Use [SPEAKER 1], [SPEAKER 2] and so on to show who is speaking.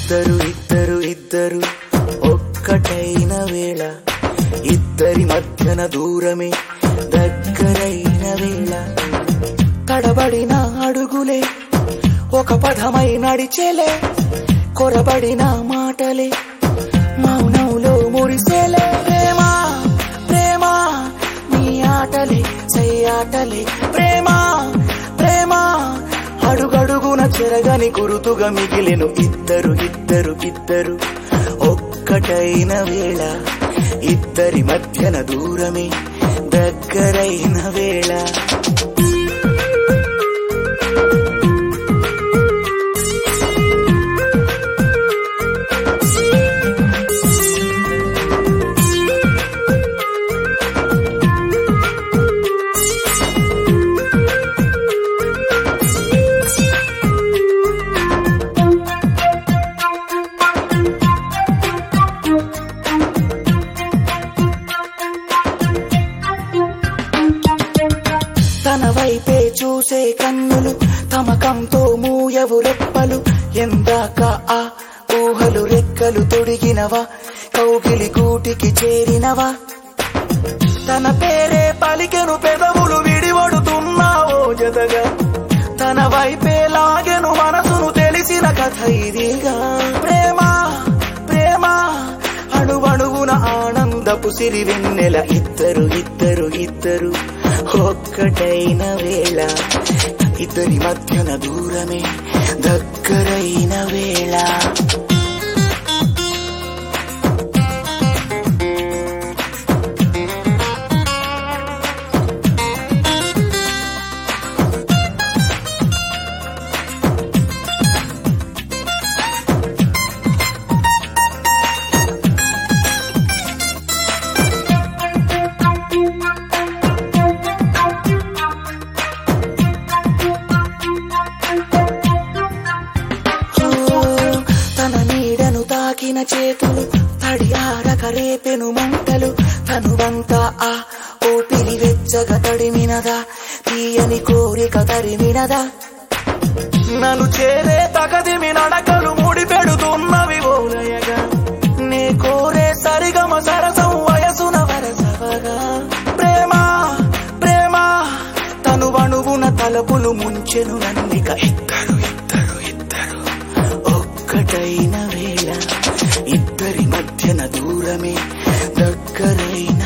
[SPEAKER 1] ఇద్దరు ఇద్దరు ఇద్దరు ఒక్కటైన వేళ ఇద్దరి మధ్యన దూరమే దగ్గరైన వేళ తడబడిన అడుగులే ఒక పదమై నడిచేలే కొరబడిన మాటలే మౌనంలో మురిసేలే ప్రేమ ప్రేమ నీ ఆటలే చెయ్యాటలే ప్రేమ ప్రేమ అడుగడుగున చెరగని గురుతుగా మిగిలెను ఇద్దరు ఇద్దరు ఇద్దరు ఒక్కటైన వేళ ఇద్దరి మధ్యన దూరమే దగ్గరైన వేళ తన వైపే చూసే కన్నులు తమకంతో మూయవు రెప్పలు ఎందాక ఆ ఊహలు రెక్కలు తొడిగినవా కౌగిలి గూటికి చేరినవా తన పేరే పలికెను పెదవులు విడివడుతున్నావో జతగా తన వైపే లాగెను మనసును తెలిసిన కథ ఇదిగా ప్రేమ ప్రేమ అణువణువున ఆనందపు సిరి వెన్నెల ఇద్దరు ఇద్దరు ఇద్దరు ఒక్కటైన వేళ ఇద్దరి మధ్యన దూరమే దగ్గరైన వేళ ఓ, తన నీడను తాకిన చేతులు తడి ఆరక రేపెను మంటలు తనువంతా ఆ ఊపిరి వెచ్చగా తడిమినదా తీయని కోరిక తరిమినదా నన్ను చేరే తగదిమి నడకలు ముడి పెడుతున్నవి ఓలయగా నే కోరే సరిగమ సరసం వయసున వరసవగా ప్రేమ ప్రేమ తను వణువున తలపులు ముంచెను నన్నిక ఇద్దరు ఇద్దరు ఇద్దరు ఒక్కటైన వేళ ఇద్దరి మధ్యన దూరమే దగ్గరైన